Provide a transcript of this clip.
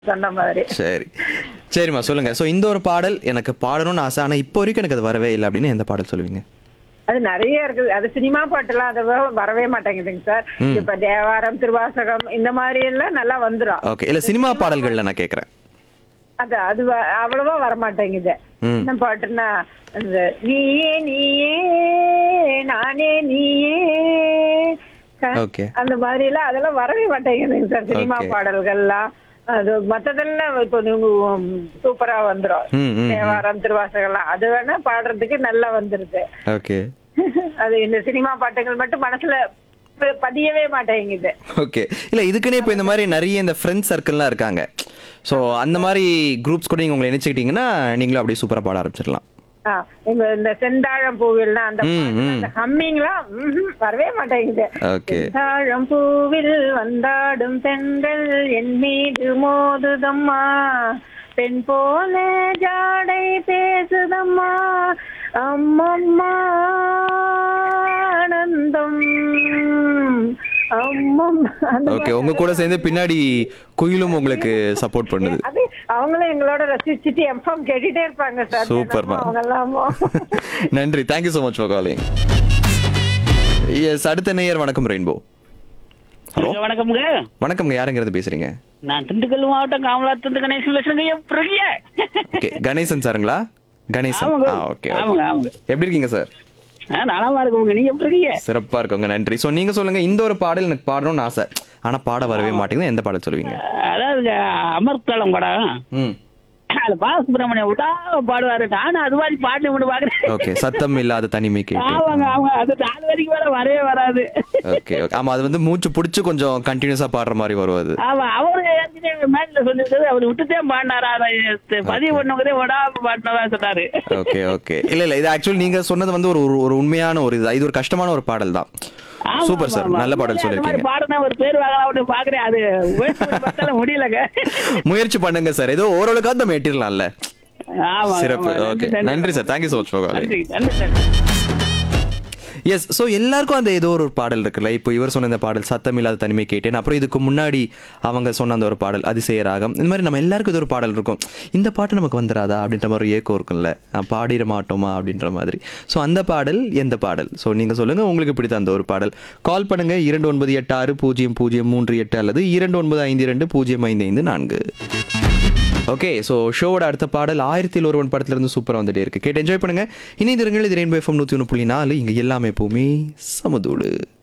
சொன்ன மாதிரி சரி சரிம்மா சொல்லுங்க ஸோ இந்த ஒரு பாடல் எனக்கு பாடணும்னு ஆசை ஆனால் இப்போ வரைக்கும் எனக்கு அது வரவே இல்லை அப்படின்னு எந்த பாடல் சொல்லுவீங்க அது நிறைய இருக்குது அது சினிமா பாட்டுலாம் அது வ- வரவே மாட்டேங்குதுங்க சார் இப்ப தேவாரம் திருவாசகம் இந்த மாதிரி எல்லாம் நல்லா வந்துரும் ஓகே இல்லை சினிமா பாடல்களில் நான் கேட்குறேன் அது அது வ- அவ்வளவா வர மாட்டேங்குது ம். என்ன பாட்டுன்னா அந்த நீயே நீயே நானே நீயே க- Okay. அந்த மாதிரி எல்லாம் அதெல்லாம் வரவே மாட்டேங்குதுங்க சார் சினிமா Okay. பாடல்கள்லாம் அது மத்ததெல்லாம் இப்போ நீங்க உம், சூப்பரா வந்துரும் ம், ம், ம். தேவாரம் திருவாசகம்லாம் அது வேணா பாடுறதுக்கு நல்லா வந்துருது ஓகே அது இந்த சினிமா பாட்டுகள் மட்டும் மனசுல ப- பதியவே மாட்டேங்குது ஓகே இல்லை இதுக்குன்னே இப்போ இந்த மாதிரி நிறைய இந்த ஃப்ரெண்ட்ஸ் சர்க்கிள்லாம் இருக்காங்க ஸோ அந்த மாதிரி குரூப்ஸ் கூட நீங்கள் உங்களை நினைச்சுக்கிட்டீங்கன்னா நீங்களும் அப்படியே சூப்பராக பாட ஆரம்பிச்சிடலாம் ஆ, இந்த இந்த செந்தாழம் பூவில்னா அந்த ம், பாட்டு, ம். அந்த ஹம்மிங்லாம் ம்ஹும், வரவே மாட்டேங்குது Okay. செந்தாழம் பூவில் வந்தாடும் பெண்கள் என் மீது மோதுதம்மா பெண் போல ஜாடை பேசுதம்மா அம்மம்மா ஆனந்தம் அம்மம்மா அந்த ஓகே உங்க கூட சேர்ந்து பின்னாடி குயிலும் உங்களுக்கு சப்போர்ட் பண்ணுது அது அவங்களும் எங்களோட ரசிச்சுட்டு எஃப்எம் கேட்டுட்டே இருப்பாங்க சார் Super, ma'am. அவங்க எல்லாமோ நன்றி thank you so much for calling yes அடுத்த நேயர் வணக்கம் ரெயின்போ ஹலோ ஐயா, வணக்கம்ங்க வணக்கம்ங்க யாருங்கிறது பேசுறீங்க நான் திண்டுக்கல் மாவட்டம் காமலாத்தந்து கணேசன் பேசுறேங்க எப்படி ஓகே கணேசன் சாருங்களா கணேசன் ஆமாங்க. ஆ ஓகே ஆமாங்க, ஆமாங்க. எப்படி இருக்கீங்க சார் நலமா இருக்குங்க நீங்க எப்படி இருக்கீங்க சிறப்பா இருக்கோங்க நன்றி ஸோ நீங்க சொல்லுங்க இந்த ஒரு பாடல் எனக்கு பாடணும்னு ஆசை ஆனா பாட வரவே மாட்டேங்குது எந்த பாடல் சொல்லுவீங்க அதாவது அமர்த்தளம் படம் ம் அது பாலசுப்ரமணியம் விடாம பாடுவாரு நானும் அது மாதிரி பாட்டு மட்டும் பாக்குறேன் ஓகே சத்தம் இல்லாத தனிமை கேட்டு ஆமாங்க அவங்க அது நாலு வரைக்கும் மேல வரவே வராது ஓகே ஓகே ஆமா அது வந்து மூச்சு பிடிச்சு கொஞ்சம் கண்டினியூஸா பாடுற மாதிரி வரும் அது ஆமா அவரு ஏற்கனவே மேட்ல சொல்லிருக்காரு அவர் விட்டுட்டே பாடினாரா அதை பதிவு பண்ணவங்களே விடாம பாடினதா சொன்னாரு ஓகே ஓகே இல்ல இல்ல இது ஆக்சுவலி நீங்க சொன்னது வந்து ஒரு ஒரு- ஒரு உண்மையான ஒரு இது இது ஒரு கஷ்டமான ஒரு பாடல் தான் ஆமா, சூப்பர் சார் ஆமா, நல்ல ஆமா. பாடல் அந்த மாதிரி சொல்லிருக்கீங்க பாடுனா ஒரு பேர் வாங்கலாம் பாக்குறேன் அது முயற்சி பண்ணி பார்த்தாலும் முடியலங்க முயற்சி பண்ணுங்க சார் ஏதோ ஓரளவுக்காவது நம்ம எட்டிடலாம்ல ஆமா சிறப்பு ஆமா. ஓகே நன்றி sir thank you so much for calling நன்றி நன்றி சார் எஸ் ஸோ எல்லாருக்கும் அந்த ஏதோ ஒரு பாடல் இருக்குல்ல இப்போ இவர் சொன்ன இந்த பாடல் சத்தம் இல்லாத தனிமை கேட்டேன் அப்புறம் இதுக்கு முன்னாடி அவங்க சொன்ன அந்த ஒரு பாடல் அதிசய ராகம் இந்த மாதிரி நம்ம எல்லாருக்கும் இது ஒரு பாடல் இருக்கும் இந்த பாட்டு நமக்கு வந்துடாதா அப்படின்ற மாதிரி ஒரு ஏக்கம் இருக்கும்ல நான் பாடிட மாட்டோமா அப்படின்ற மாதிரி ஸோ அந்த பாடல் எந்த பாடல் ஸோ நீங்கள் சொல்லுங்கள் உங்களுக்கு பிடித்த அந்த ஒரு பாடல் கால் பண்ணுங்க இரண்டு ஒன்பது எட்டு ஆறு பூஜ்ஜியம் பூஜ்ஜியம் மூன்று எட்டு அல்லது இரண்டு ஒன்பது ஐந்து இரண்டு பூஜ்ஜியம் ஐந்து ஐந்து நான்கு ஓகே ஸோ ஷோவோட அடுத்த பாடல் ஆயிரத்தில் ஒருவன் படத்துல இருந்து சூப்பராக வந்துட்டே இருக்கு கேட்டு என்ஜாய் பண்ணுங்க இணைந்திருங்கள் இது ரெயின்போ எஃப்எம் நூற்றி ஒன்று புள்ளி நாலு இங்கே எல்லாமே எப்பவுமே சமதூடு